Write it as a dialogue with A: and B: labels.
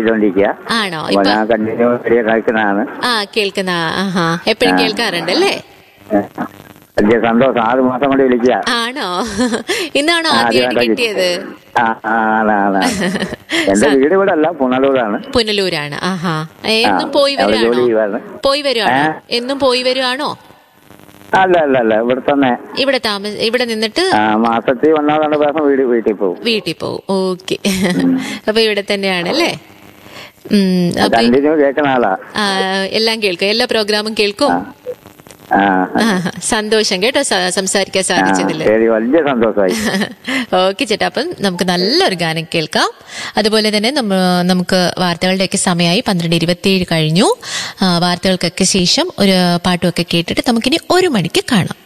A: ചെയ്തോണ്ടിരിക്കുക
B: ആണോ
A: അപ്പൊ
B: ഇപ്പൊ
A: ഞാൻ കണ്ടിന്യൂ റേഡിയോ കേൾക്കുന്നതാണ്
B: ആ കേൾക്കുന്ന ആഹാ എപ്പോഴും കേൾക്കാറുണ്ടല്ലേ
A: വലിയ സന്തോഷം ആറ് മാസം കൊണ്ട് വിളിക്കുക
B: ആണോ ഇന്നാണോ
A: ആ,
B: ആദ്യമായിട്ട്
A: ആദ്യമായിട്ടാ
B: കിട്ടിയത്
A: ആ, ആ, ആണ്, ആണ്, ആണ്. എന്റെ വീട് ഇവിടെ അല്ല പുനലൂരാണ്
B: പുനലൂരാണ് ആഹാ എന്നും
A: ആ,
B: പോയി
A: അവിടെ ജോലി
B: വരുവാണോ
A: ചെയ്യുവാണ്
B: പോയി വരുവാണോ
A: ഏ?
B: എന്നും പോയി വരുവാണോ
A: അല്ല അല്ല അല്ല ഇവിടെ തന്നെ
B: ഇവിടെ താമസ ഇവിടെ നിന്നിട്ട്
A: ആ, മാസത്തിൽ ഒന്നാം രണ്ട് ദിവസം വീട് വീട്ടിൽ പോകും
B: വീട്ടിൽ പോകും ഓക്കെ അപ്പൊ ഇവിടെ തന്നെയാണ് അല്ലേ ഉം, അപ്പൊ
A: കണ്ടിന്യൂ കേൾക്കുന്ന ആളാ
B: ആ, എല്ലാം കേൾക്കും എല്ലാ പ്രോഗ്രാമും കേൾക്കും
A: ആ,
B: ആ, സന്തോഷം കേട്ടോ സ- സംസാരിക്കാൻ
A: ആ,
B: സാധിച്ചതില്
A: ശരി വലിയ സന്തോഷമായി
B: ഓക്കെ ചേട്ടാ അപ്പം നമുക്ക് നല്ലൊരു ഗാനം കേൾക്കാം അതുപോലെ തന്നെ നമ്മ നമുക്ക് വാർത്തകളുടെയൊക്കെ സമയമായി പന്ത്രണ്ട് ഇരുപത്തിയേഴ് കഴിഞ്ഞു ആ, വാർത്തകൾക്കൊക്കെ ശേഷം ഒരു പാട്ടുമൊക്കെ കേട്ടിട്ട് നമുക്കിനി ഒരു മണിക്ക് കാണാം